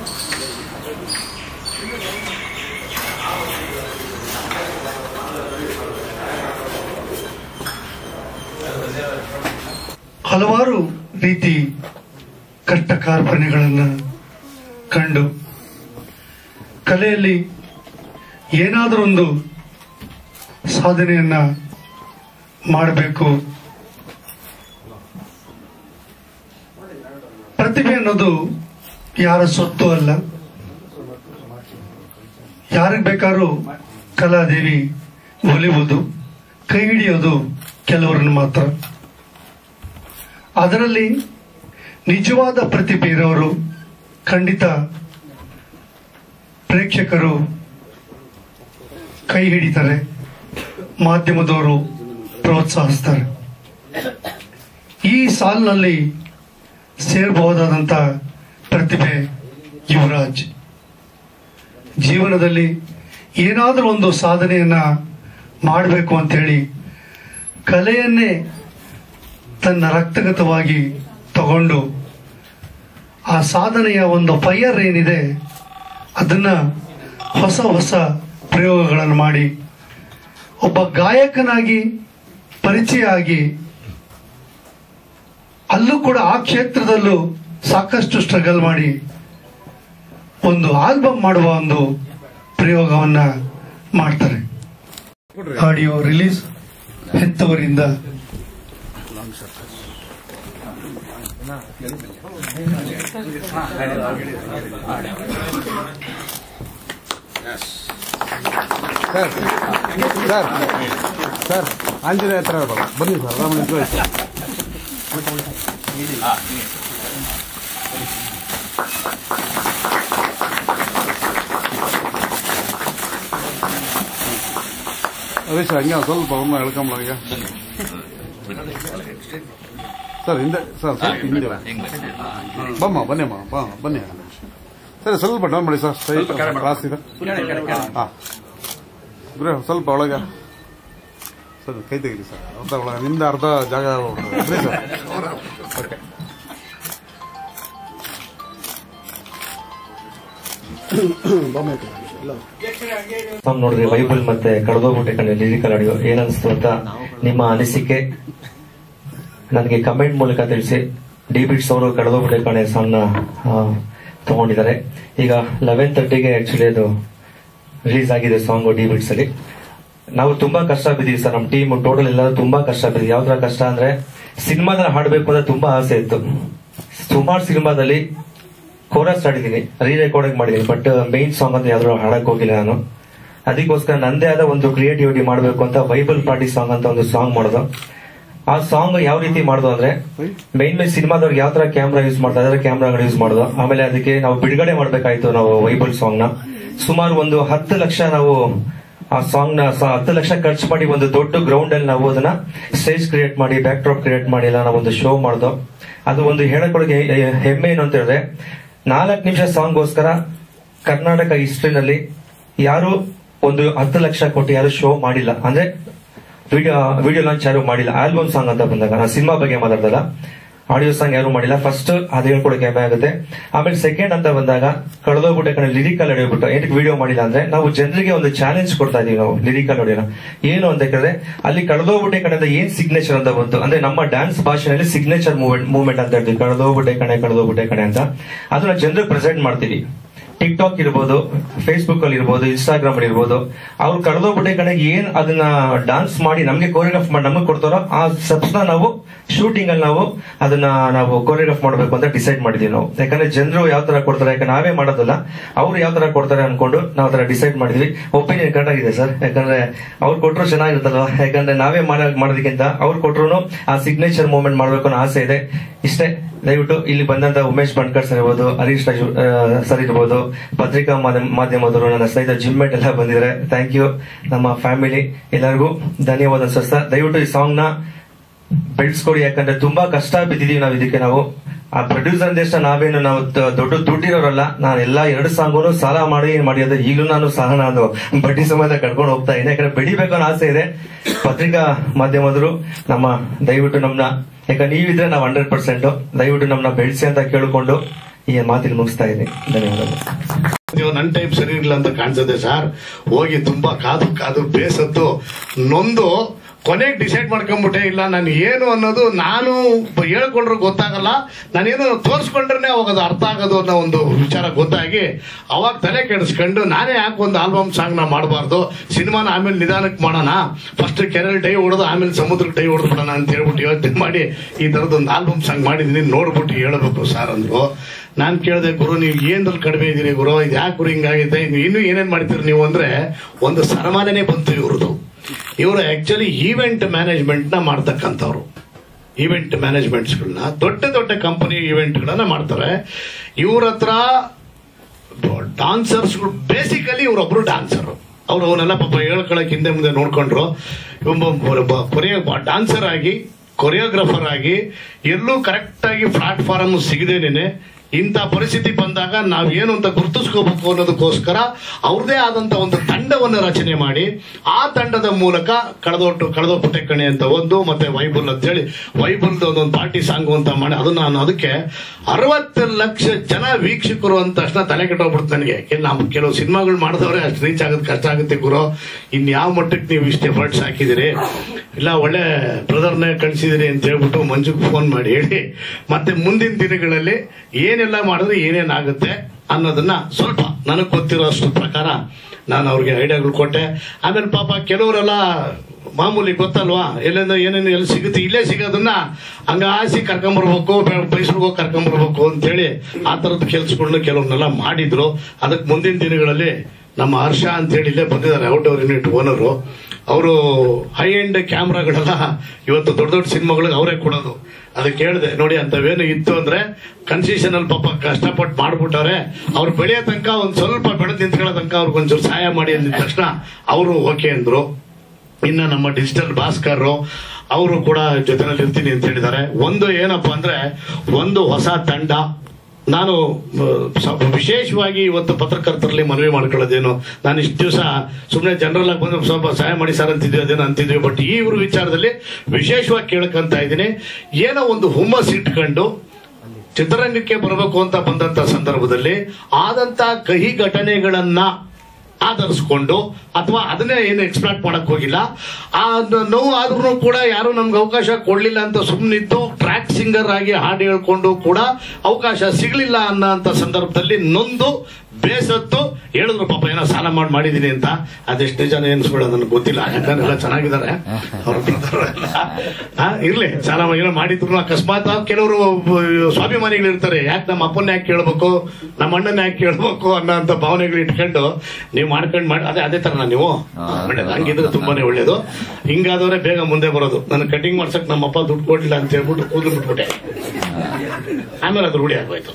ಹಲವಾರು ರೀತಿ ಕಷ್ಟ ಕಾರ್ಪಣ್ಯಗಳನ್ನು ಕಂಡು ಕಲೆಯಲ್ಲಿ ಏನಾದರೂ ಒಂದು ಸಾಧನೆಯನ್ನ ಮಾಡಬೇಕು ಪ್ರತಿಭೆ ಅನ್ನೋದು ಯಾರ ಸೊತ್ತು ಅಲ್ಲ ಯಾರಿಗೆ ಬೇಕಾದ್ರೂ ಕಲಾದೇವಿ ಒಲಿಯುವುದು ಕೈ ಹಿಡಿಯೋದು ಕೆಲವರನ್ನು ಮಾತ್ರ ಅದರಲ್ಲಿ ನಿಜವಾದ ಪ್ರತಿಭೆ ಇರೋರು ಖಂಡಿತ ಪ್ರೇಕ್ಷಕರು ಕೈ ಹಿಡಿತಾರೆ ಮಾಧ್ಯಮದವರು ಪ್ರೋತ್ಸಾಹಿಸ್ತಾರೆ ಈ ಸಾಲಿನಲ್ಲಿ ಸೇರಬಹುದಾದಂತ ಪ್ರತಿಭೆ ಯುವರಾಜ್ ಜೀವನದಲ್ಲಿ ಏನಾದರೂ ಒಂದು ಸಾಧನೆಯನ್ನ ಮಾಡಬೇಕು ಅಂತೇಳಿ ಕಲೆಯನ್ನೇ ತನ್ನ ರಕ್ತಗತವಾಗಿ ತಗೊಂಡು ಆ ಸಾಧನೆಯ ಒಂದು ಫೈಯರ್ ಏನಿದೆ ಅದನ್ನ ಹೊಸ ಹೊಸ ಪ್ರಯೋಗಗಳನ್ನು ಮಾಡಿ ಒಬ್ಬ ಗಾಯಕನಾಗಿ ಪರಿಚಯ ಆಗಿ ಅಲ್ಲೂ ಕೂಡ ಆ ಕ್ಷೇತ್ರದಲ್ಲೂ ಸಾಕಷ್ಟು ಸ್ಟ್ರಗಲ್ ಮಾಡಿ ಒಂದು ಆಲ್ಬಮ್ ಮಾಡುವ ಒಂದು ಪ್ರಯೋಗವನ್ನ ಮಾಡ್ತಾರೆ ಆಡಿಯೋ ರಿಲೀಸ್ ಹೆತ್ತವರಿಂದ ಸರ್ ಸರ್ ಸರ್ ಆಂಜನೇಯ ಹತ್ರ ಇರ್ಬೇಕು. ಬನ್ನಿ ಸರ್ ರಾಮ ನಿಂತ್ಕೊಳ್ಳಿ. ಅದೇ ಸರ್ ಹಂಗೆ ಒಂದ್ ಸ್ವಲ್ಪ ಒಮ್ಮೆ ಎಳ್ಕೊಂಬ ಈಗ ಸರ್ ಹಿಂದೆ ಸರ್ ಸ್ವಲ್ಪ ಹಿಂದೆ ಬಮ್ಮ ಬನ್ನಿಮ್ಮ ಬಾ ಬನ್ನಿ ಸರಿ ಸ್ವಲ್ಪ ಡೌನ್ ಮಾಡಿ ಸರ್ ಸೈ ಕ್ರಾಸ್ ಇದೆ ಹಾಂ ಗುರು ಸ್ವಲ್ಪ ಒಳಗೆ ಸರ್ ಕೈ ತೆಗೀರಿ ಸರ್ ಅರ್ಧ ಒಳಗೆ ನಿಮ್ದು ಅರ್ಧ ಜಾಗ ಹೋಗ್ಬಿಡ್ತದೆ. ಬನ್ನಿ ಸರ್ ಓಕೆ ಸಾಂಗ್ ನೋಡಿದ್ರೆ ಬೈಬಲ್ ಮತ್ತೆ ಕಳೆದೋಗ್ಬಿಟ್ಟೆ ಕಣೆ ಲಿರಿಕಲ್ ಆಡಿಯೋ ಏನನ್ಸ್ತು ಅಂತ ನಿಮ್ಮ ಅನಿಸಿಕೆ ನನಗೆ ಕಮೆಂಟ್ ಮೂಲಕ ತಿಳಿಸಿ ಡಿ ಬಿಟ್ಸ್ ಅವರು ಕಳೆದೋಗ್ಬಿಟ್ಟೆ ಕಣೆ ಸಾಂಗ್ ನ ತಗೊಂಡಿದ್ದಾರೆ ಈಗ ಲೆವೆನ್ ತರ್ಟಿಗೆ ಆಕ್ಚುಲಿ ಅದು ರಿಲೀಸ್ ಆಗಿದೆ ಸಾಂಗ್ ಡಿ ಬಿಟ್ಸ್ ಅಲ್ಲಿ ನಾವು ತುಂಬಾ ಕಷ್ಟ ಬಿದ್ದೀವಿ ಸರ್ ನಮ್ಮ ಟೀಮ್ ಟೋಟಲ್ ಎಲ್ಲರೂ ತುಂಬಾ ಕಷ್ಟ ಬಿದ್ದೀವಿ ಯಾವ ತರ ಕಷ್ಟ ಅಂದ್ರೆ ಸಿನಿಮಾದಲ್ಲಿ ಹಾಡಬೇಕು ಅಂತ ತುಂಬಾ ಆಸೆ ಇತ್ತು ಸುಮಾರು ಸಿನಿಮಾದಲ್ಲಿ ಕೋರಸ್ ಆಡಿದ್ದೀನಿ ರೀ ರೆಕಾರ್ಡಿಂಗ್ ಮಾಡಿದ್ದೀನಿ ಬಟ್ ಮೈನ್ ಸಾಂಗ್ ಅಂತ ಯಾವ್ದು ಹಾಡಕ್ ಹೋಗಿಲ್ಲ ನಾನು ಅದಕ್ಕೋಸ್ಕರ ನಂದೇ ಆದ ಒಂದು ಕ್ರಿಯೇಟಿವಿಟಿ ಮಾಡಬೇಕು ಅಂತ ಬೈಬಲ್ ಪಾರ್ಟಿ ಸಾಂಗ್ ಅಂತ ಒಂದು ಸಾಂಗ್ ಮಾಡೋದು ಆ ಸಾಂಗ್ ಯಾವ ರೀತಿ ಮಾಡೋದು ಅಂದ್ರೆ ಮೈನ್ ಮೇನ್ ಸಿನಿಮಾದವ್ರಿಗೆ ಯಾವ ತರ ಕ್ಯಾಮ್ರಾ ಯೂಸ್ ಮಾಡ್ತಾ ಇದಾರೆ ಕ್ಯಾಮ್ರಾಗಳು ಯೂಸ್ ಮಾಡೋದು ಆಮೇಲೆ ಅದಕ್ಕೆ ನಾವು ಬಿಡುಗಡೆ ಮಾಡ್ಬೇಕಾಯ್ತು ನಾವು ಬೈಬಲ್ ಸಾಂಗ್ ನ ಸುಮಾರು ಒಂದು ಹತ್ತು ಲಕ್ಷ ನಾವು ಆ ಸಾಂಗ್ ನ ಸ- ಹತ್ತು ಲಕ್ಷ ಖರ್ಚು ಮಾಡಿ ಒಂದು ದೊಡ್ಡ ಗ್ರೌಂಡ್ ಅಲ್ಲಿ ನಾವು ಅದನ್ನ ಸ್ಟೇಜ್ ಕ್ರಿಯೇಟ್ ಮಾಡಿ ಬ್ಯಾಕ್ ಡ್ರಾಪ್ ಕ್ರಿಯೇಟ್ ಮಾಡಿ ಎಲ್ಲ ನಾವು ಒಂದು ಶೋ ಮಾಡ್ದು ಅದು ಒಂದು ಹೇಳಕೊಳಗೆ ಹೆಮ್ಮೆ ಏನು ಅಂತ ಹೇಳಿದ್ರೆ ನಾಲ್ಕು ನಿಮಿಷ ಸಾಂಗ್ಗೋಸ್ಕರ ಕರ್ನಾಟಕ ಹಿಸ್ಟ್ರಿನಲ್ಲಿ ಯಾರು ಒಂದು ಹತ್ತು ಲಕ್ಷ ಕೊಟ್ಟು ಯಾರು ಶೋ ಮಾಡಿಲ್ಲ ಅಂದ್ರೆ ವಿಡಿಯೋ ವಿಡಿಯೋ ಲಾಂಚ್ ಯಾರು ಮಾಡಿಲ್ಲ ಆಲ್ಬಮ್ ಸಾಂಗ್ ಅಂತ ಬಂದಾಗ ನಾನು ಸಿನಿಮಾ ಬಗ್ಗೆ ಮಾತಾಡ್ದಲ್ಲ ಆಡಿಯೋ ಸಾಂಗ್ ಯಾರು ಮಾಡಿಲ್ಲ ಫಸ್ಟ್ ಅದು ಹೇಳ್ಕೊಡಕ್ಕೆ ಹೆಮ್ಮೆ ಆಗುತ್ತೆ ಆಮೇಲೆ ಸೆಕೆಂಡ್ ಅಂತ ಬಂದಾಗ ಕಳೆದೋಗ್ಬಿಟ್ಟೆ ಕಡೆ ಲಿರಿಕಲ್ ಆಡಿಯೋಬಿಟ್ಟು ಏನಕ್ಕೆ ವಿಡಿಯೋ ಮಾಡಿಲ್ಲ ಅಂದ್ರೆ ನಾವು ಜನರಿಗೆ ಒಂದು ಚಾಲೆಂಜ್ ಕೊಡ್ತಾ ಇದೀವಿ ನಾವು ಲಿರಿಕಲ್ ಆಡಿಯೋನ ಏನು ಅಂತ ಕೇಳಿದ್ರೆ ಅಲ್ಲಿ ಕಳೆದೋಗ್ಬಿಟ್ಟೆ ಕಡೆಯಿಂದ ಏನ್ ಸಿಗ್ನೇಚರ್ ಅಂತ ಬಂತು ಅಂದ್ರೆ ನಮ್ಮ ಡ್ಯಾನ್ಸ್ ಭಾಷೆಯಲ್ಲಿ ಸಿಗ್ನೇಚರ್ ಮೂವ್ಮೆಂಟ್ ಮೂವ್ಮೆಂಟ್ ಅಂತ ಹೇಳ್ತೀವಿ ಕಳೆದೋಗ್ಬಿಟ್ಟೆ ಕಣೆ ಕಳೆದೋಗ್ಬಿಟ್ಟೆ ಕಣೆ ಅಂತ ಅದನ್ನ ಜನರಿಗೆ ಪ್ರೆಸೆಂಟ್ ಮಾಡ್ತೀವಿ ಟಿಕ್ ಟಾಕ್ ಇರ್ಬೋದು ಫೇಸ್ಬುಕ್ ಅಲ್ಲಿ ಇರ್ಬೋದು ಇನ್ಸ್ಟಾಗ್ರಾಮ್ ಅಲ್ಲಿ ಇರ್ಬೋದು ಅವ್ರು ಕಳೆದೋಗ್ಬಿಟ್ಟೆ ಕಡೆಗೆ ಏನ್ ಅದನ್ನ ಡಾನ್ಸ್ ಮಾಡಿ ನಮ್ಗೆ ಕೋರಿಯೋಗ್ರಾಫ್ ಮಾಡಿ ನಮಗೆ ಕೊಡ್ತಾರೋ ಆ ಸಬ್ಸ್ ನಾವು ಶೂಟಿಂಗ್ ಅಲ್ಲಿ ನಾವು ಅದನ್ನ ನಾವು ಕೋರಿಯೋಗ್ರಾಫ್ ಮಾಡಬೇಕು ಅಂತ ಡಿಸೈಡ್ ಮಾಡಿದೀವಿ ನಾವು ಯಾಕಂದ್ರೆ ಜನರು ಯಾವ ತರ ಕೊಡ್ತಾರೆ ಯಾಕಂದ್ರೆ ನಾವೇ ಮಾಡೋದಲ್ಲ ಅವ್ರು ಯಾವ ತರ ಕೊಡ್ತಾರೆ ಅನ್ಕೊಂಡು ನಾವು ಅದನ್ನ ಡಿಸೈಡ್ ಮಾಡಿದ್ವಿ ಒಪಿನಿಯನ್ ಕರೆಕ್ಟ್ ಆಗಿದೆ ಸರ್ ಯಾಕಂದ್ರೆ ಅವ್ರು ಕೊಟ್ಟರು ಚೆನ್ನಾಗಿರುತ್ತಲ್ವಾ ಯಾಕಂದ್ರೆ ನಾವೇ ಮಾಡ- ಮಾಡೋದಕ್ಕಿಂತ ಅವ್ರು ಕೊಟ್ರು ಆ ಸಿಗ್ನೇಚರ್ ಮೂವ್ಮೆಂಟ್ ಮಾಡ್ಬೇಕು ಅನ್ನೋ ಆಸೆ ಇದೆ ಇಷ್ಟೇ ದಯವಿಟ್ಟು ಇಲ್ಲಿ ಬಂದಂತ ಉಮೇಶ್ ಬಂಡ್ಕರ್ ಸರ್ ಇರ್ಬೋದು ಹರೀಶ್ ರಾಜು ಆ, ಸರ್ ಇರ್ಬೋದು ಪತ್ರಿಕಾ ಮಾಧ್ಯಮ ಮಾಧ್ಯಮದವರು ನನ್ನ ಸ್ನೇಹಿತ ಜಿಮ್ಮೇಟ್ ಎಲ್ಲ ಬಂದಿದ್ದಾರೆ ಥ್ಯಾಂಕ್ ಯು ನಮ್ಮ ಫ್ಯಾಮಿಲಿ ಎಲ್ಲರಿಗೂ ಧನ್ಯವಾದ ಸರ್ ಸರ್ ದಯವಿಟ್ಟು ಈ ಸಾಂಗ್ ನ ಬೆಳೆಸ್ಕೊಡಿ ಯಾಕಂದ್ರೆ ತುಂಬಾ ಕಷ್ಟ ಬಿದ್ದಿದೀವಿ ನಾವು ಇದಕ್ಕೆ ನಾವು ಆ ಪ್ರೊಡ್ಯೂಸರ್ ದೇಶ ನಾವೇನು ನಾವು ದ- ದೊಡ್ಡ ದುಡ್ಡಿರೋರಲ್ಲ ನಾನು ಎಲ್ಲಾ ಎರಡು ಸಾಂಗು ಸಾಲ ಮಾಡಿ ಮಾಡಿ ಅದೇ ಈಗಲೂ ನಾನು ಸಹ ನಾನು ಬಡ್ಡಿ ಸಮೇತ ಕಟ್ಕೊಂಡು ಹೋಗ್ತಾ ಇದ್ದೀನಿ ಯಾಕಂದ್ರೆ ಬೆಳಿಬೇಕು ಅನ್ನೋ ಆಸೆ ಇದೆ ಪತ್ರಿಕಾ ಮಾಧ್ಯಮದರು ನಮ್ಮ ದಯವಿಟ್ಟು ನಮ್ನ ಯಾಕಂದ್ರೆ ನೀವಿದ್ರೆ ನಾವು ಹಂಡ್ರೆಡ್ ಪರ್ಸೆಂಟ್ ದಯವಿಟ್ಟು ನಮ್ನ ಬೆಳೆಸಿ ಅಂತ ಕೇಳಿಕೊಂಡು ಈ ಮಾತಿಗೆ ಮುಗಿಸ್ತಾ ಇದ್ದೀನಿ ಧನ್ಯವಾದಗಳು ನೀವು ನನ್ನ ಟೈಪ್ ಸರಿ ಇರಲಿಲ್ಲ ಅಂತ ಕಾಣಿಸುತ್ತೆ ಸರ್ ಹೋಗಿ ತುಂಬಾ ಕಾದು ಕಾದು ಬೇಸತ್ತು ನೊಂದು ಕೊನೆಗೆ ಡಿಸೈಡ್ ಮಾಡ್ಕೊಂಡ್ಬಿಟ್ಟೆ ಇಲ್ಲ ನಾನು ಏನು ಅನ್ನೋದು ನಾನು ಹೇಳ್ಕೊಂಡ್ರೆ ಗೊತ್ತಾಗಲ್ಲ ನಾನೇನು ತೋರಿಸ್ಕೊಂಡ್ರೆ ಅವಾಗ ಅದು ಅರ್ಥ ಆಗೋದು ಅನ್ನೋ ಒಂದು ವಿಚಾರ ಗೊತ್ತಾಗಿ ಅವಾಗ ತಲೆ ಕೆಡಿಸ್ಕೊಂಡು ನಾನೇ ಯಾಕೆ ಒಂದು ಆಲ್ಬಮ್ ಸಾಂಗ್ ನಾ ಮಾಡಬಾರ್ದು ಸಿನಿಮಾನ ಆಮೇಲೆ ನಿಧಾನಕ್ಕೆ ಮಾಡೋಣ ಫಸ್ಟ್ ಕೆರೆಲ್ ಡೈ ಹೊಡೆದು ಆಮೇಲೆ ಸಮುದ್ರಕ್ಕೆ ಡೈ ಹೊಡೆದು ಬಿಡೋಣ ಅಂತ ಹೇಳ್ಬಿಟ್ಟು ಯೋಚನೆ ಮಾಡಿ ಈ ಥರದ್ದು ಒಂದು ಆಲ್ಬಮ್ ಸಾಂಗ್ ಮಾಡಿದ್ದೀನಿ ನೋಡ್ಬಿಟ್ಟು ಹೇಳಬೇಕು ಸರ್ ಅಂದ್ರು ನಾನು ಕೇಳಿದೆ ಗುರು ನೀವು ಏನ್ರಲ್ಲಿ ಕಡಿಮೆ ಇದ್ದೀರಿ ಗುರು ಇದು ಯಾಕೆ ಗುರು ಹಿಂಗಾಗಿದೆ ನೀವು ಇನ್ನೂ ಏನೇನ್ ಮಾಡ್ತೀರಿ ನೀವು ಅಂದ್ರೆ ಒಂದು ಸನ್ಮಾನನೇ ಬಂತು ಇವ್ರದ್ದು ಇವರು ಆಕ್ಚುಲಿ ಈವೆಂಟ್ ಮ್ಯಾನೇಜ್ಮೆಂಟ್ ನ ಮಾಡ್ತಕ್ಕಂಥವ್ರು ಈವೆಂಟ್ ಮ್ಯಾನೇಜ್ಮೆಂಟ್ಸ್ಗಳನ್ನ ದೊಡ್ಡ ದೊಡ್ಡ ಕಂಪನಿ ಈವೆಂಟ್ಗಳನ್ನ ಮಾಡ್ತಾರೆ ಇವ್ರ ಹತ್ರ ಡಾನ್ಸರ್ಸ್ಗಳು ಬೇಸಿಕಲಿ ಇವರೊಬ್ರು ಡಾನ್ಸರ್ ಅವ್ರು ಅವನ್ನೆಲ್ಲ ಪಾಪ ಹೇಳ್ಕೊಳಕ್ ಹಿಂದೆ ಮುಂದೆ ನೋಡ್ಕೊಂಡ್ರು ಒಬ್ಬ ಕೊರಿಯೋ ಡಾನ್ಸರ್ ಆಗಿ ಕೊರಿಯೋಗ್ರಾಫರ್ ಆಗಿ ಎಲ್ಲೂ ಕರೆಕ್ಟ್ ಆಗಿ ಪ್ಲಾಟ್ಫಾರ್ಮ್ ಸಿಗದೇನೆ ಇಂಥ ಪರಿಸ್ಥಿತಿ ಬಂದಾಗ ನಾವೇನು ಅಂತ ಗುರುತಿಸ್ಕೋಬೇಕು ಅನ್ನೋದಕ್ಕೋಸ್ಕರ ಅವ್ರದೇ ಆದಂತ ಒಂದು ತಂಡವನ್ನು ರಚನೆ ಮಾಡಿ ಆ ತಂಡದ ಮೂಲಕ ಕಳೆದೊಟ್ಟು ಕಳೆದೋಗ್ಬಿಟ್ಟೆ ಕಣೆ ಅಂತ ಒಂದು ಮತ್ತೆ ವೈಬುಲ್ ಅಂತ ಹೇಳಿ ವೈಬುಲ್ದು ಒಂದೊಂದು ಪಾರ್ಟಿ ಸಾಂಗ್ ಅಂತ ಮಾಡಿ ಅದನ್ನ ನಾನು ಅದಕ್ಕೆ ಅರವತ್ತು ಲಕ್ಷ ಜನ ವೀಕ್ಷಕರು ಅಂತ ತಕ್ಷಣ ತಲೆ ಕೆಟ್ಟೋಗ್ಬಿಡ್ತು ನನಗೆ ಯಾಕೆಂದ್ರೆ ನಾವು ಕೆಲವು ಸಿನಿಮಾಗಳು ಮಾಡಿದವ್ರೆ ಅಷ್ಟು ರೀಚ್ ಆಗೋದು ಕಷ್ಟ ಆಗುತ್ತೆ ಗುರು ಇನ್ ಯಾವ ಮಟ್ಟಕ್ಕೆ ನೀವು ಇಷ್ಟು ಎಫರ್ಟ್ಸ್ ಹಾಕಿದಿರಿ ಇಲ್ಲ ಒಳ್ಳೆ ಬ್ರದರ್ನೇ ಕಳಿಸಿದಿರಿ ಅಂತ ಹೇಳ್ಬಿಟ್ಟು ಮಂಜುಗೆ ಫೋನ್ ಮಾಡಿ ಹೇಳಿ ಮತ್ತೆ ಮುಂದಿನ ದಿನಗಳಲ್ಲಿ ಏನೆಲ್ಲ ಮಾಡಿದ್ರೆ ಏನೇನಾಗುತ್ತೆ ಅನ್ನೋದನ್ನ ಸ್ವಲ್ಪ ನನಗೆ ಗೊತ್ತಿರೋ ಅಷ್ಟು ಪ್ರಕಾರ ನಾನು ಅವ್ರಿಗೆ ಐಡಿಯಾಗಳು ಕೊಟ್ಟೆ ಆಮೇಲೆ ಪಾಪ ಕೆಲವರೆಲ್ಲ ಮಾಮೂಲಿ ಗೊತ್ತಲ್ವಾ ಎಲ್ಲಿಂದ ಏನೇನು ಎಲ್ಲಿ ಸಿಗುತ್ತೆ ಇಲ್ಲೇ ಸಿಗೋದನ್ನ ಹಂಗಾಸಿ ಕರ್ಕೊಂಬರ್ಬೇಕು ಮೈಸೂರಿಗೆ ಹೋಗಿ ಕರ್ಕೊಂಬರ್ಬೇಕು ಅಂತೇಳಿ ಆ ಥರದ ಕೆಲ್ಸಗಳನ್ನ ಕೆಲವನ್ನೆಲ್ಲ ಮಾಡಿದ್ರು ಅದಕ್ಕೆ ಮುಂದಿನ ದಿನಗಳಲ್ಲಿ ನಮ್ಮ ಹರ್ಷ ಅಂತ ಹೇಳಿ ಇಲ್ಲೇ ಬಂದಿದ್ದಾರೆ ಔಟ್ಡೋರ್ ಯೂನಿಟ್ ಓನರು ಅವರು ಹೈ ಎಂಡ್ ಕ್ಯಾಮ್ರಾಗಳೆಲ್ಲ ಇವತ್ತು ದೊಡ್ಡ ದೊಡ್ಡ ಸಿನಿಮಾಗಳಿಗೆ ಅವರೇ ಕೊಡೋದು ಅದಕ್ಕೆ ಹೇಳಿದೆ ನೋಡಿ ಅಂತವೇನು ಇತ್ತು ಅಂದ್ರೆ ಕನ್ಸೆಷನ್ ಅಲ್ಲಿ ಪಾಪ ಕಷ್ಟಪಟ್ಟು ಮಾಡ್ಬಿಟ್ಟವ್ರೆ ಅವ್ರು ಬೆಳೆಯೋ ತನಕ ಒಂದ್ ಸ್ವಲ್ಪ ಬೆಳೆದು ನಿಂತ್ಕೊಳ್ಳೋ ತನಕ ಅವ್ರಿಗೆ ಒಂಚೂರು ಸಹಾಯ ಮಾಡಿ ಅಂದಿದ ತಕ್ಷಣ ಅವರು ಓಕೆ ಅಂದ್ರು ಇನ್ನ ನಮ್ಮ ಡಿಜಿಟಲ್ ಭಾಸ್ಕರ್ ಅವರು ಕೂಡ ಜೊತೆನಲ್ಲಿ ಇರ್ತೀನಿ ಅಂತ ಹೇಳಿದ್ದಾರೆ ಒಂದು ಏನಪ್ಪಾ ಅಂದ್ರೆ ಒಂದು ಹೊಸ ತಂಡ ನಾನು ಆ, ಸ್ವಲ್ಪ ವಿಶೇಷವಾಗಿ ಇವತ್ತು ಪತ್ರಕರ್ತರಲ್ಲಿ ಮನವಿ ಮಾಡ್ಕೊಳ್ಳೋದೇನು ನಾನು ಇಷ್ಟು ದಿವಸ ಸುಮ್ಮನೆ ಜನರಲ್ ಆಗಿ ಬಂದು ಸ್ವಲ್ಪ ಸಹಾಯ ಮಾಡಿ ಸರ್ ಅಂತಿದ್ವಿ ಅದೇನೋ ಅಂತಿದ್ವಿ ಬಟ್ ಈ ಇವ್ರ ವಿಚಾರದಲ್ಲಿ ವಿಶೇಷವಾಗಿ ಕೇಳ್ಕೊಂತ ಇದ್ದೀನಿ ಏನೋ ಒಂದು ಹುಮ್ಮಸ್ ಇಟ್ಕೊಂಡು ಚಿತ್ರರಂಗಕ್ಕೆ ಬರಬೇಕು ಅಂತ ಬಂದಂತ ಸಂದರ್ಭದಲ್ಲಿ ಆದಂತ ಕಹಿ ಘಟನೆಗಳನ್ನ ಆಧರಿಸ್ಕೊಂಡು ಅಥವಾ ಅದನ್ನೇ ಏನು ಎಕ್ಸ್ಪ್ಲಾಟ್ ಮಾಡಕ್ ಹೋಗಿಲ್ಲ ಆ ನ- ನೋವು ಆದ್ರೂ ಕೂಡ ಯಾರು ನಮ್ಗೆ ಅವಕಾಶ ಕೊಡ್ಲಿಲ್ಲ ಅಂತ ಸುಮ್ಮನಿದ್ದು ಟ್ರ್ಯಾಕ್ ಸಿಂಗರ್ ಆಗಿ ಹಾಡು ಹೇಳ್ಕೊಂಡು ಕೂಡ ಅವಕಾಶ ಸಿಗ್ಲಿಲ್ಲ ಅನ್ನೋ ಸಂದರ್ಭದಲ್ಲಿ ನೊಂದು ಬೇಸತ್ತು ಹೇಳಿದ್ರು ಪಾಪ ಏನೋ ಸಾಲ ಮಾಡಿ ಮಾಡಿದೀನಿ ಅಂತ ಅದೆಷ್ಟು ನಿಜಾನ ಏನ್ಸ್ಬೇಡ ನನಗೆ ಗೊತ್ತಿಲ್ಲ ಯಾಕಂದ್ರೆ ಎಲ್ಲ ಚೆನ್ನಾಗಿದ್ದಾರೆ ಅವ್ರ brother ಎಲ್ಲ. ಆ, ಇರ್ಲಿ ಸಾಲ ಏನೋ ಮಾಡಿದ್ರು ಅಕಸ್ಮಾತ್ ಕೆಲವರು ಸ್ವಾಭಿಮಾನಿಗಳು ಇರ್ತಾರೆ ಯಾಕೆ ನಮ್ಮ ಅಪ್ಪನ ಯಾಕೆ ಕೇಳ್ಬೇಕು ನಮ್ಮ ಅಣ್ಣನ ಯಾಕೆ ಕೇಳ್ಬೇಕು ಅನ್ನೋ ಅಂತ ಭಾವನೆಗಳು ಇಟ್ಕೊಂಡು ನೀವು ಮಾಡ್ಕೊಂಡು ಮಾಡಿ ಅದೇ ಅದೇ ತರ ನೀವು ಒಳ್ಳೇದು ಹಂಗಿದ್ರೆ ತುಂಬಾನೇ ಒಳ್ಳೇದು ಹಿಂಗಾದವ್ರೆ ಬೇಗ ಮುಂದೆ ಬರೋದು ನನ್ನ ಕಟಿಂಗ್ ಮಾಡ್ಸಕ್ ನಮ್ಮ ಅಪ್ಪ ದುಡ್ಡು ಕೊಡ್ಲಿಲ್ಲ ಅಂತ ಹೇಳ್ಬಿಟ್ಟು ಕೂದಲು ಬಿಟ್ಬಿಟ್ಟೆ ಆಮೇಲೆ ಅದು ರೂಢಿ ಆಗೋಯ್ತು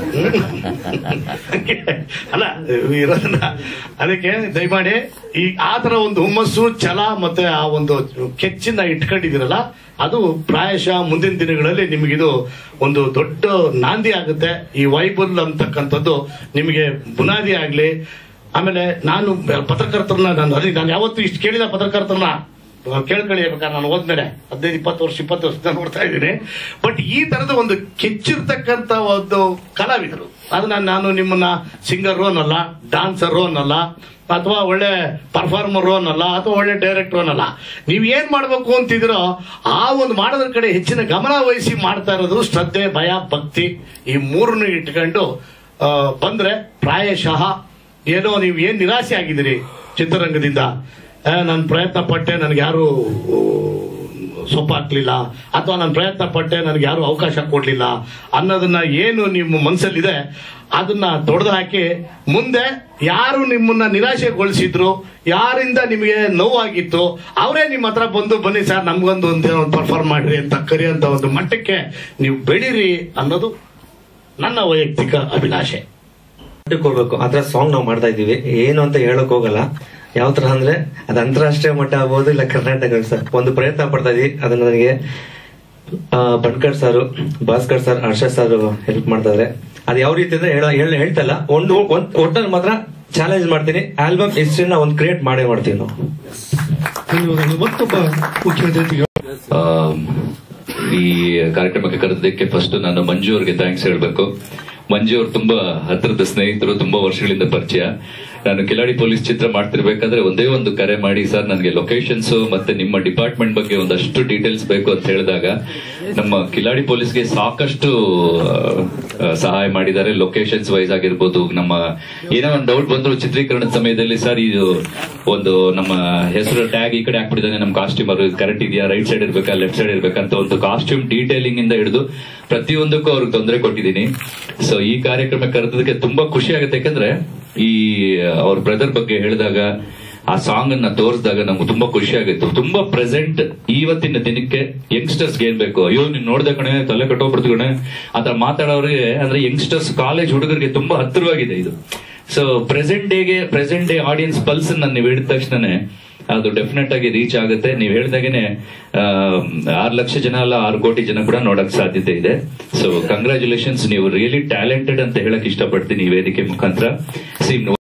ಅಲ್ಲ ಇರೋದನ್ನ ಅದಕ್ಕೆ ದಯಮಾಡಿ ಈ ಆ ತರ ಒಂದು ಹುಮ್ಮಸ್ಸು ಛಲ ಮತ್ತೆ ಆ ಒಂದು ಕೆಚ್ಚಿನ ಇಟ್ಕೊಂಡಿದ್ದೀರಲ್ಲ ಅದು ಪ್ರಾಯಶಃ ಮುಂದಿನ ದಿನಗಳಲ್ಲಿ ನಿಮಗಿದು ಒಂದು ದೊಡ್ಡ ನಾಂದಿ ಆಗುತ್ತೆ ಈ ವೈಬಲ್ ಅಂತಕ್ಕಂಥದ್ದು ನಿಮಗೆ ಬುನಾದಿ ಆಗ್ಲಿ ಆಮೇಲೆ ನಾನು ಪತ್ರಕರ್ತರನ್ನ ನಾನು ಅದೇ ನಾನು ಯಾವತ್ತೂ ಇಷ್ಟು ಕೇಳಿದ ಪತ್ರಕರ್ತರನ್ನ ಕೇಳ್ಕೊಳ್ಳಿ ಬೇಕಾದ್ರೆ ನಾನು ಹೋದ್ಮೇಲೆ ಹದಿನೈದು ಇಪ್ಪತ್ತು ವರ್ಷ ಇಪ್ಪತ್ತು ವರ್ಷದಿಂದ ನೋಡ್ತಾ ಇದ್ದೀನಿ ಬಟ್ ಈ ತರದ ಒಂದು ಕೆಚ್ಚಿರ್ತಕ್ಕಂತ ಒಂದು ಕಲಾವಿದರು ಅದನ್ನ ನಾನು ನಿಮ್ಮನ್ನ ಸಿಂಗರ್ ಅನ್ನಲ್ಲ ಡಾನ್ಸರ್ ಅನ್ನಲ್ಲ ಅಥವಾ ಒಳ್ಳೆ ಪರ್ಫಾರ್ಮರ್ ಅನ್ನಲ್ಲ ಅಥವಾ ಒಳ್ಳೆ ಡೈರೆಕ್ಟರ್ ಅನ್ನಲ್ಲ ನೀವ್ ಏನ್ ಮಾಡ್ಬೇಕು ಅಂತಿದ್ರೋ ಆ ಒಂದು ಮಾಡೋದ್ರ ಕಡೆ ಹೆಚ್ಚಿನ ಗಮನ ವಹಿಸಿ ಮಾಡ್ತಾ ಇರೋದು ಶ್ರದ್ಧೆ ಭಯ ಭಕ್ತಿ ಈ ಮೂರನ್ನು ಇಟ್ಕೊಂಡು ಆ, ಬಂದ್ರೆ ಪ್ರಾಯಶಃ ಏನೋ ನೀವು ಏನ್ ನಿರಾಸೆ ಆಗಿದ್ದೀರಿ ಚಿತ್ರರಂಗದಿಂದ ನಾನು ಪ್ರಯತ್ನ ಪಟ್ಟೆ ನನಗೆ ಯಾರು ಸೊಪ್ಪಾಕ್ಲಿಲ್ಲ ಅಥವಾ ನಾನು ಪ್ರಯತ್ನ ಪಟ್ಟೆ ನನಗೆ ಯಾರು ಅವಕಾಶ ಕೊಡ್ಲಿಲ್ಲ ಅನ್ನೋದನ್ನ ಏನು ನಿಮ್ಮ ಮನಸ್ಸಲ್ಲಿದೆ ಅದನ್ನ ತೊಡೆದು ಹಾಕಿ ಮುಂದೆ ಯಾರು ನಿಮ್ಮನ್ನ ನಿರಾಶೆಗೊಳಿಸಿದ್ರು ಯಾರಿಂದ ನಿಮಗೆ ನೋವಾಗಿತ್ತು ಅವರೇ ನಿಮ್ಮ ಹತ್ರ ಬಂದು ಬನ್ನಿ ಸರ್ ನಮ್ಗೊಂದು ಒಂದು ಪರ್ಫಾರ್ಮ್ ಮಾಡ್ರಿ ಅಂತ ಕರೆಯುವಂತ ಒಂದು ಮಟ್ಟಕ್ಕೆ ನೀವು ಬೆಳೀರಿ ಅನ್ನೋದು ನನ್ನ ವೈಯಕ್ತಿಕ ಅಭಿಲಾಷೆ ಕೊಡ್ಬೇಕು ಅದ್ರ ಸಾಂಗ್ ನಾವು ಮಾಡ್ತಾ ಇದೀವಿ ಏನು ಅಂತ ಹೇಳಕ್ ಹೋಗಲ್ಲ ಯಾವ ತರ ಅಂದ್ರೆ ಅದು ಅಂತಾರಾಷ್ಟ್ರೀಯ ಮಟ್ಟ ಆಗ್ಬೋದು ಇಲ್ಲ ಕರ್ನಾಟಕ ಸರ್ ಒಂದು ಪ್ರಯತ್ನ ಪಡ್ತಾ ಇದೀವಿ ಅದನ್ನ ನನಗೆ ಆ, ಬಣ್ಕರ್ sir Bhaskar sir Harsha sir help ಮಾಡ್ತಾ ಇದಾರೆ ಅದು ಯಾವ ರೀತಿ ಅಂದ್ರೆ ಹೇಳ ಹೇಳ- ಹೇಳ್ತಾ ಇಲ್ಲ ಒಂದು ಒಂದ್ ಒಟ್ಟಲ್ಲಿ ಮಾತ್ರ ಚಾಲೆಂಜ್ ಮಾಡ್ತೀನಿ ಆಲ್ಬಮ್ ಹಿಸ್ಟ್ರಿನ ಒಂದು ಕ್ರಿಯೇಟ್ ಮಾಡೇ ಮಾಡ್ತೀವಿ ನಾವು ಧನ್ಯವಾದಗಳು ಮತ್ತೊಬ್ಬ ಮುಖ್ಯ ಅತಿಥಿಗಳು ಆಮ್, ಈ ಕಾರ್ಯಕ್ರಮಕ್ಕೆ ಕರೆದಕ್ಕೆ ಫಸ್ಟ್ ನಾನು ಮಂಜು ಅವ್ರಿಗೆ ಥ್ಯಾಂಕ್ಸ್ ಹೇಳಬೇಕು ಮಂಜು ಅವ್ರು ತುಂಬಾ ಹತ್ರದ ಸ್ನೇಹಿತರು ತುಂಬಾ ವರ್ಷಗಳಿಂದ ಪರಿಚಯ ನಾನು ಕಿಲಾಡಿ ಪೊಲೀಸ್ ಚಿತ್ರ ಮಾಡ್ತಿರ್ಬೇಕಾದ್ರೆ ಒಂದೇ ಒಂದು ಕರೆ ಮಾಡಿ ಸರ್ ನನಗೆ ಲೊಕೇಶನ್ಸ್ ಮತ್ತೆ ನಿಮ್ಮ ಡಿಪಾರ್ಟ್ಮೆಂಟ್ ಬಗ್ಗೆ ಒಂದಷ್ಟು ಡೀಟೇಲ್ಸ್ ಬೇಕು ಅಂತ ಹೇಳಿದಾಗ ನಮ್ಮ ಕಿಲಾಡಿ ಪೊಲೀಸ್ಗೆ ಸಾಕಷ್ಟು ಆ, ಸಹಾಯ ಮಾಡಿದ್ದಾರೆ ಲೊಕೇಶನ್ಸ್ ವೈಸ್ ಆಗಿರ್ಬೋದು ನಮ್ಮ ಏನೋ ಒಂದು ಡೌಟ್ ಬಂದ್ರು ಚಿತ್ರೀಕರಣದ ಸಮಯದಲ್ಲಿ ಸರ್ ಇದು ಒಂದು ನಮ್ಮ ಹೆಸರು ಟ್ಯಾಗ್ ಈ ಕಡೆ ಹಾಕ್ಬಿಟ್ಟಿದ್ದಾನೆ ನಮ್ಮ ಕಾಸ್ಟ್ಯೂಮರ್ ಕರೆಕ್ಟ್ ಇದೆಯಾ ರೈಟ್ ಸೈಡ್ ಇರ್ಬೇಕಾ ಲೆಫ್ಟ್ ಸೈಡ್ ಇರ್ಬೇಕಂತ ಒಂದು ಕಾಸ್ಟ್ಯೂಮ್ ಡೀಟೇಲಿಂಗ್ ಇಂದ ಹಿಡಿದು ಪ್ರತಿಯೊಂದಕ್ಕೂ ಅವ್ರಿಗೆ ತೊಂದರೆ ಕೊಟ್ಟಿದ್ದೀನಿ ಸೊ ಈ ಕಾರ್ಯಕ್ರಮ ಕರೆದದಕ್ಕೆ ತುಂಬಾ ಖುಷಿ ಆಗುತ್ತೆ ಯಾಕಂದ್ರೆ ಈ ಅವ್ರ ಬ್ರದರ್ ಬಗ್ಗೆ ಹೇಳಿದಾಗ ಆ ಸಾಂಗ್ ಅನ್ನ ತೋರಿಸಿದಾಗ ನಮ್ಗೆ ತುಂಬಾ ಖುಷಿ ಆಗಿತ್ತು ತುಂಬಾ ಪ್ರೆಸೆಂಟ್ ಇವತ್ತಿನ ದಿನಕ್ಕೆ ಯಂಗ್ಸ್ಟರ್ಸ್ ಏನ್ ಬೇಕು ಅಯ್ಯೋ ನೀನ್ ನೋಡ್ದೆ ಕಣೆ ತಲೆ ಕಟ್ಟೋಗ್ಬಿಡ್ತು ಕಣೆ ಅಂತ ಮಾತಾಡೋರಿಗೆ ಅಂದ್ರೆ ಯಂಗ್ಸ್ಟರ್ಸ್ ಕಾಲೇಜ್ ಹುಡುಗರಿಗೆ ತುಂಬಾ ಹತ್ತಿರವಾಗಿದೆ ಇದು ಸೊ ಪ್ರೆಸೆಂಟ್ ಡೇಗೆ ಪ್ರೆಸೆಂಟ್ ಡೇ ಆಡಿಯನ್ಸ್ ಪಲ್ಸ್ ನಾನು ನೀವು ಹೇಳಿದ ತಕ್ಷಣನೇ ಅದು ಡೆಫಿನೆಟ್ ಆಗಿ ರೀಚ್ ಆಗುತ್ತೆ ನೀವು ಹೇಳ್ದಾಗೇನೆ ಆರು ಲಕ್ಷ ಜನ ಅಲ್ಲ ಆರು ಕೋಟಿ ಜನ ಕೂಡ ನೋಡಕ್ ಸಾಧ್ಯತೆ ಇದೆ ಸೊ ಕಂಗ್ರಾಚುಲೇಷನ್ಸ್ ನೀವು ರಿಯಲಿ ಟ್ಯಾಲೆಂಟೆಡ್ ಅಂತ ಹೇಳಕ್ ಇಷ್ಟಪಡ್ತೀನಿ ಈ ವೇದಿಕೆ ಮುಖಾಂತರ ಸಿ